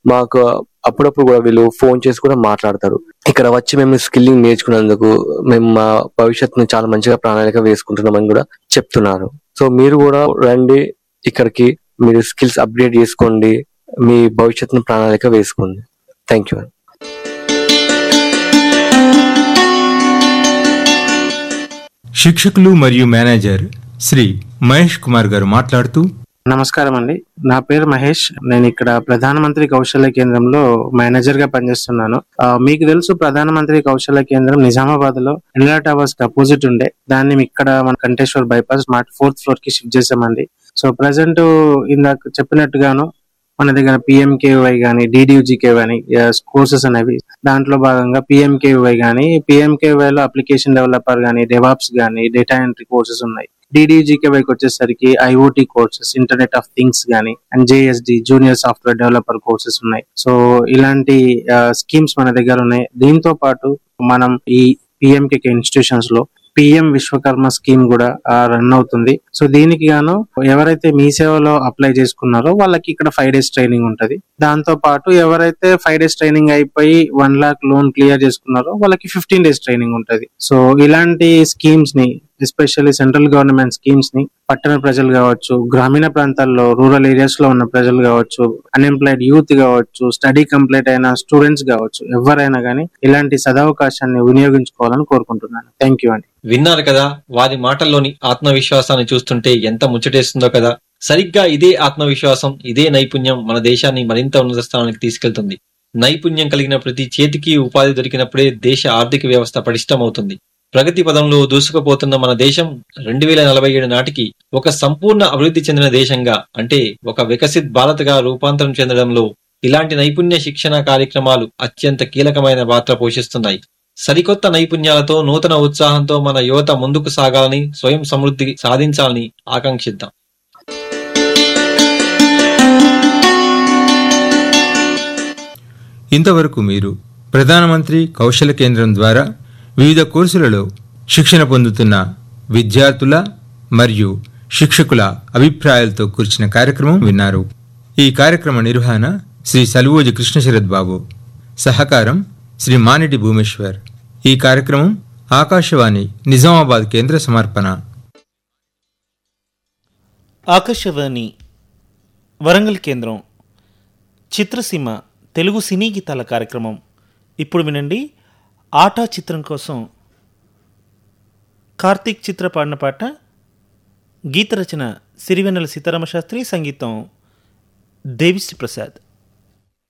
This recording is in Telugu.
మాకు అప్పుడప్పుడు కూడా వీళ్ళు ఫోన్ చేసి కూడా మాట్లాడతారు ఇక్కడ వచ్చి మేము స్కిల్లింగ్ నేర్చుకున్నందుకు మేము మా భవిష్యత్తును చాలా మంచిగా ప్రణాళిక వేసుకుంటున్నామని కూడా చెప్తున్నారు సో మీరు కూడా రండి ఇక్కడికి మీరు స్కిల్స్ అప్గ్రేడ్ చేసుకోండి మీ భవిష్యత్తును ప్రణాళిక వేసుకోండి థ్యాంక్ యూ శిక్షకులు మరియు మేనేజర్ శ్రీ మహేష్ కుమార్ గారు మాట్లాడుతూ నమస్కారం అండి నా పేరు మహేష్ నేను ఇక్కడ ప్రధానమంత్రి కౌశల్య కేంద్రంలో మేనేజర్ గా పనిచేస్తున్నాను ఆ, మీకు తెలుసు ప్రధానమంత్రి కౌశల్య కేంద్రం నిజామాబాద్ లో ఎన్లా టవర్స్ కి అపోజిట్ ఉండే దాన్ని ఇక్కడ మన Kanteshwar bypass smart fourth floor కి షిఫ్ట్ చేసామండి సో ప్రజెంట్ ఇందాక చెప్పినట్టుగాను మన దగ్గర పిఎంకేవై కానీ డిడియూజీకే కానీ కోర్సెస్ అనేవి దాంట్లో భాగంగా పిఎంకేవై కానీ పిఎంకేవై లో అప్లికేషన్ డెవలపర్ కానీ డెవాప్స్ కానీ డేటా ఎంట్రీ కోర్సెస్ ఉన్నాయి డిడిజికేవైకి వచ్చేసరికి IoT courses internet of things కానీ and JSD junior software developer courses ఉన్నాయి సో ఇలాంటి స్కీమ్స్ మన దగ్గర ఉన్నాయి దీంతో పాటు మనం ఈ పిఎంకేకే ఇన్స్టిట్యూషన్స్ లో పిఎం విశ్వకర్మ స్కీమ్ కూడా రన్ అవుతుంది సో దీనికి గాను ఎవరైతే మీ సేవలో అప్లై చేసుకున్నారో వాళ్ళకి ఇక్కడ ఫైవ్ డేస్ ట్రైనింగ్ ఉంటది దాంతో పాటు ఎవరైతే ఫైవ్ డేస్ ట్రైనింగ్ అయిపోయి వన్ లాక్ లోన్ క్లియర్ చేసుకున్నారో వాళ్ళకి ఫిఫ్టీన్ డేస్ ట్రైనింగ్ ఉంటది సో ఇలాంటి స్కీమ్స్ ని ఎస్పెషల్లీ సెంట్రల్ గవర్నమెంట్ స్కీమ్స్ ని పట్టణ ప్రజలు కావచ్చు గ్రామీణ ప్రాంతాల్లో రూరల్ ఏరియాస్ లో ఉన్న ప్రజలు కావచ్చు అన్ఎంప్లాయిడ్ యూత్ కావచ్చు స్టడీ కంప్లీట్ అయిన స్టూడెంట్స్ కావచ్చు ఎవరైనా కానీ ఇలాంటి సదవకాశాన్ని వినియోగించుకోవాలని కోరుకుంటున్నాను థ్యాంక్ యూ అండి విన్నారు కదా వారి మాటల్లోని ఆత్మవిశ్వాసాన్ని చూస్తుంటే ఎంత ముచ్చటేస్తుందో కదా సరిగ్గా ఇదే ఆత్మవిశ్వాసం ఇదే నైపుణ్యం మన దేశాన్ని మరింత ఉన్నత స్థానానికి తీసుకెళ్తుంది నైపుణ్యం కలిగిన ప్రతి చేతికి ఉపాధి దొరికినప్పుడే దేశ ఆర్థిక వ్యవస్థ పటిష్టమవుతుంది ప్రగతి పదంలో దూసుకుపోతున్న మన దేశం రెండు వేల నలభై ఏడు నాటికి ఒక సంపూర్ణ అభివృద్ధి చెందిన దేశంగా అంటే ఒక వికసిత్ భారత్గా రూపాంతరం చెందడంలో ఇలాంటి నైపుణ్య శిక్షణ కార్యక్రమాలు అత్యంత కీలకమైన పాత్ర పోషిస్తున్నాయి సరికొత్త నైపుణ్యాలతో నూతన ఉత్సాహంతో మన యువత ముందుకు సాగాలని స్వయం సమృద్ధి సాధించాలని ఆకాంక్షిద్దాం ఇంతవరకు మీరు ప్రధానమంత్రి కౌశల కేంద్రం ద్వారా వివిధ కోర్సులలో శిక్షణ పొందుతున్న విద్యార్థుల మరియు శిక్షకుల అభిప్రాయాలతో కూర్చిన కార్యక్రమం విన్నారు ఈ కార్యక్రమ నిర్వహణ శ్రీ సలువోజి కృష్ణశరత్ బాబు సహకారం శ్రీ మానిటి భూమేశ్వర్ ఈ కార్యక్రమం ఆకాశవాణి నిజామాబాద్ కేంద్ర సమర్పణ ఆకాశవాణి వరంగల్ కేంద్రం చిత్రసీమ తెలుగు సినీ గీతాల కార్యక్రమం ఇప్పుడు వినండి ఆటా చిత్రం కోసం కార్తీక్ చిత్ర పాడిన పాట గీత రచన సిరివెన్నెల సీతారామ శాస్త్రి సంగీతం దేవిశ్రీ ప్రసాద్